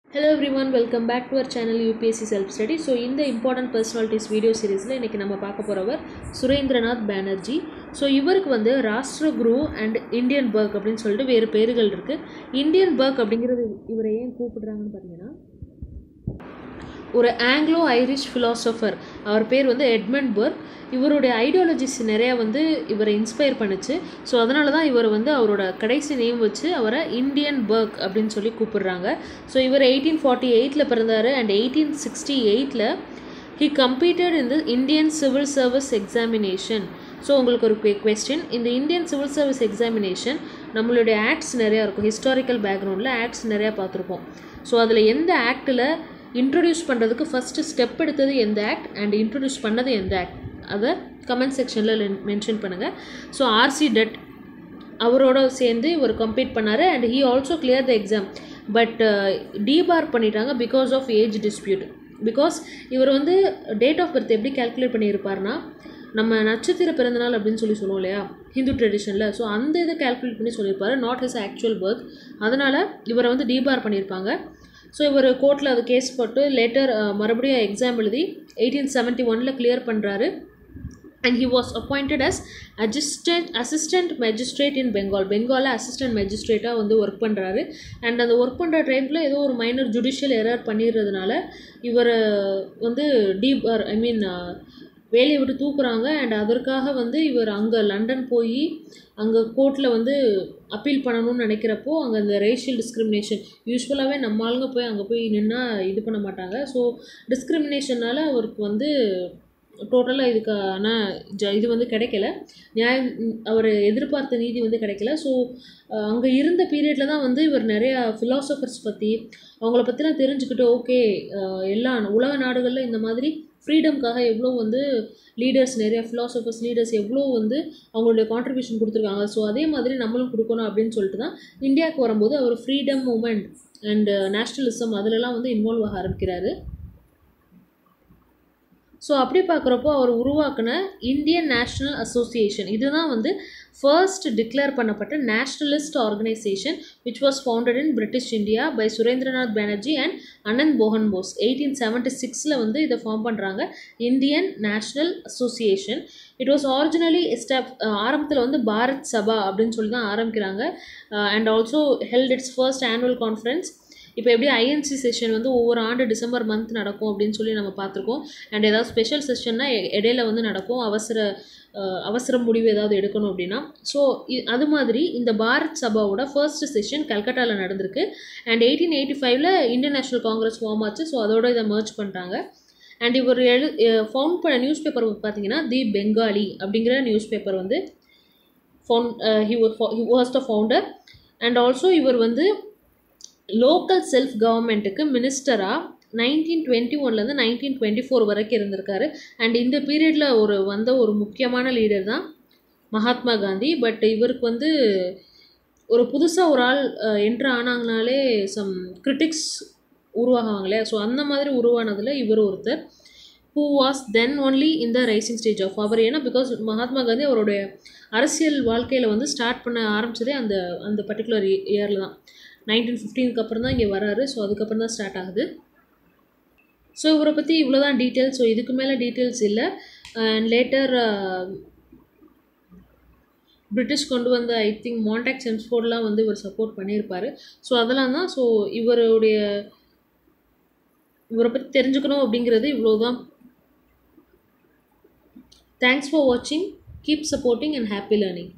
hello everyone welcome back to our channel UPSC self study so இந்த important personalities video சீரிஸில் இன்றைக்கி நம்ம பார்க்க போகிறவர் சுரேந்திரநாத் பானர்ஜி ஸோ இவருக்கு வந்து Rashtra Guru and Indian Burke அப்படின்னு சொல்லிட்டு வேறு பேர்கள் இருக்குது இந்தியன் பர்க் அப்படிங்கிறது இவரை ஏன் கூப்பிடுறாங்கன்னு பார்த்தீங்கன்னா ஒரு ஆங்கிலோ ஐரிஷ் ஃபிலாசபர் அவர் பேர் வந்து எட்மண்ட் பர்க் இவருடைய ஐடியாலஜிஸ் நிறையா வந்து இவரை இன்ஸ்பயர் பண்ணுச்சு ஸோ அதனால தான் இவர் வந்து அவரோட கடைசி நேம் வச்சு அவரை இந்தியன் பர்க் அப்படின்னு சொல்லி கூப்பிடுறாங்க ஸோ இவர் எயிட்டீன் ஃபார்ட்டி எயிட்டில் பிறந்தார் அண்ட் எயிட்டீன் சிக்ஸ்டி எயிட்டில் he completed in the Indian civil service examination so உங்களுக்கு ஒரு கொஸ்டின் இந்த இந்தியன் சிவில் சர்வீஸ் எக்ஸாமினேஷன் நம்மளுடைய ஆக்ட்ஸ் நிறையா இருக்கும் ஹிஸ்டாரிக்கல் பேக்ரவுண்டில் ஆக்ட்ஸ் நிறையா பார்த்துருப்போம் ஸோ அதில் எந்த ஆக்டில் இன்ட்ரடியூஸ் பண்ணுறதுக்கு ஃபஸ்ட்டு ஸ்டெப் எடுத்தது எந்த ஆக்ட் அண்ட் இன்ட்ரடியூஸ் பண்ணது எந்த ஆக்ட் அதை கமெண்ட் செக்ஷனில் மென்ஷன் பண்ணுங்கள் ஸோ ஆர்சி டெட் அவரோட சேர்ந்து இவர் கம்ப்ளீட் பண்ணார் and he also clear the exam but debar பண்ணிட்டாங்க because of age dispute because இவர் வந்து டேட் ஆஃப் பர்த் எப்படி கேல்குலேட் பண்ணியிருப்பார்னா நம்ம நட்சத்திர பிறந்தநாள் அப்படின்னு சொல்லி சொல்லுவோம் இல்லையா ஹிந்து ட்ரெடிஷனில் ஸோ அந்த இதை கேல்குலேட் பண்ணி சொல்லியிருப்பாரு நாட் ஹிஸ் ஆக்சுவல் பர்த் அதனால் இவரை வந்து டீபார் பண்ணியிருப்பாங்க ஸோ இவர் கோர்ட்டில் அது கேஸ் போட்டு லேட்டர் மறுபடியும் எக்ஸாம் எழுதி எயிட்டீன் செவன்ட்டி ஒனில் கிளியர் பண்ணுறாரு and he was appointed as assistant assistant magistrate in Bengal பெங்காலில் அசிஸ்டன்ட் மேஜிஸ்ட்ரேட்டாக வந்து ஒர்க் பண்ணுறாரு அண்ட் அந்த ஒர்க் பண்ணுற டைமில் ஏதோ ஒரு மைனர் ஜுடிஷியல் எரர் பண்ணிடுறதுனால இவர் வந்து டீப் ஐ மீன் வேலையை விட்டு தூக்குறாங்க அண்ட் அதற்காக வந்து இவர் அங்கே லண்டன் போய் அங்கே கோர்ட்டில் வந்து அப்பீல் பண்ணணும்னு நினைக்கிறப்போ அங்கே அந்த ரேஷியல் டிஸ்கிரிமினேஷன் யூஸ்வலாகவே நம்ம ஆளுங்க போய் அங்கே போய் நின்னால் இது பண்ண மாட்டாங்க ஸோ டிஸ்கிரிமினேஷனால் அவருக்கு வந்து டோட்டலாக இதுக்கான ஜ இது வந்து கிடைக்கல நியாயம் அவர் எதிர்பார்த்த நீதி வந்து கிடைக்கல ஸோ அங்கே இருந்த பீரியடில் தான் வந்து இவர் நிறையா ஃபிலாசபர்ஸ் பற்றி அவங்கள பற்றிலாம் தெரிஞ்சுக்கிட்டு ஓகே எல்லா உலக நாடுகளில் இந்த மாதிரி ஃப்ரீடம்காக எவ்வளோ வந்து லீடர்ஸ் நிறையா ஃபிலாசபர்ஸ் லீடர்ஸ் எவ்வளோ வந்து அவங்களுடைய கான்ட்ரிபியூஷன் கொடுத்துருக்காங்க ஸோ அதே மாதிரி நம்மளும் கொடுக்கணும் அப்படின்னு சொல்லிட்டு தான் இந்தியாவுக்கு வரும்போது அவர் ஃப்ரீடம் மூமெண்ட் அண்டு நேஷ்னலிசம் அதிலெல்லாம் வந்து இன்வால்வ் ஆக ஆரம்பிக்கிறாரு ஸோ அப்படி பார்க்குறப்போ அவர் உருவாக்கின இந்தியன் நேஷ்னல் அசோசியேஷன் இதுதான் வந்து ஃபர்ஸ்ட் டிக்ளேர் பண்ணப்பட்ட nationalist organisation which was founded in British India by Surendranath Banerjee and Anand மோகன் போஸ் எயிட்டீன் செவன்ட்டி சிக்ஸில் வந்து இதை ஃபார்ம் பண்ணுறாங்க Indian national association it was originally established ஆரம்பத்தில் வந்து பாரத் சபா அப்படின்னு சொல்லி தான் ஆரம்பிக்கிறாங்க and also held its first annual conference இப்போ எப்படி ஐஎன்சி செஷன் வந்து ஒவ்வொரு ஆண்டு டிசம்பர் மந்த் நடக்கும் அப்படின்னு சொல்லி நம்ம பார்த்துருக்கோம் அண்ட் ஏதாவது ஸ்பெஷல் செஷன்னா இடையில வந்து நடக்கும் அவசர அவசர முடிவு ஏதாவது எடுக்கணும் அப்படின்னா ஸோ அது மாதிரி இந்த பாரத் சபாவோட ஃபர்ஸ்ட் செஷன் கல்கட்டாவில் நடந்திருக்கு அண்ட் எயிட்டீன் எயிட்டி ஃபைவ்ல இந்தியன் நேஷனல் காங்கிரஸ் ஃபார்ம் ஆச்சு ஸோ அதோட இதை மர்ச் பண்ணிட்டாங்க அண்ட் இவர் எழு ஃபவுண்ட் பண்ண நியூஸ் பேப்பர் பார்த்தீங்கன்னா தி பெங்காலி அப்படிங்கிற நியூஸ் பேப்பர் வந்து found he was the founder and also இவர் வந்து லோக்கல் செல்ஃப் கவர்மெண்ட்டுக்கு மினிஸ்டராக நைன்டீன் டுவெண்ட்டி ஒன்லேருந்து நைன்டீன் டுவெண்ட்டி ஃபோர் வரைக்கும் இருந்திருக்காரு அண்ட் இந்த பீரியடில் ஒரு வந்த ஒரு முக்கியமான லீடர் தான் மகாத்மா காந்தி பட் இவருக்கு வந்து ஒரு புதுசாக ஒரு ஆள் என்ட்ரு ஆனாங்கனாலே சம் கிரிட்டிக்ஸ் உருவாகுவாங்களே ஸோ அந்த மாதிரி உருவானதில் இவர் ஒருத்தர் ஹூ வாஸ் தென் ஒன்லி இந்த ரைசிங் ஸ்டேஜ் ஆஃப் அவர் ஏன்னா பிகாஸ் மகாத்மா காந்தி அவருடைய அரசியல் வாழ்க்கையில் வந்து ஸ்டார்ட் பண்ண ஆரம்பித்ததே அந்த அந்த பர்டிகுலர் இயரில் தான் நைன்டீன் ஃபிஃப்டீனுக்கு அப்புறம் தான் இங்கே வராரு ஸோ அதுக்கப்புறம் தான் ஸ்டார்ட் ஆகுது ஸோ இவரை பற்றி இவ்வளோ தான் டீட்டெயில்ஸ் ஸோ இதுக்கு மேலே டீட்டெயில்ஸ் இல்லை அண்ட் லேட்டர் பிரிட்டிஷ் கொண்டு வந்த ஐ திங்க் மாண்டாக் செம்ஸ்ஃபோர்ட்லாம் வந்து இவர் சப்போர்ட் பண்ணியிருப்பார் ஸோ அதெல்லாம் தான் ஸோ இவருடைய இவரை பற்றி தெரிஞ்சுக்கணும் அப்படிங்கிறது இவ்வளோ தான் தேங்க்ஸ் ஃபார் வாட்சிங் keep supporting and happy learning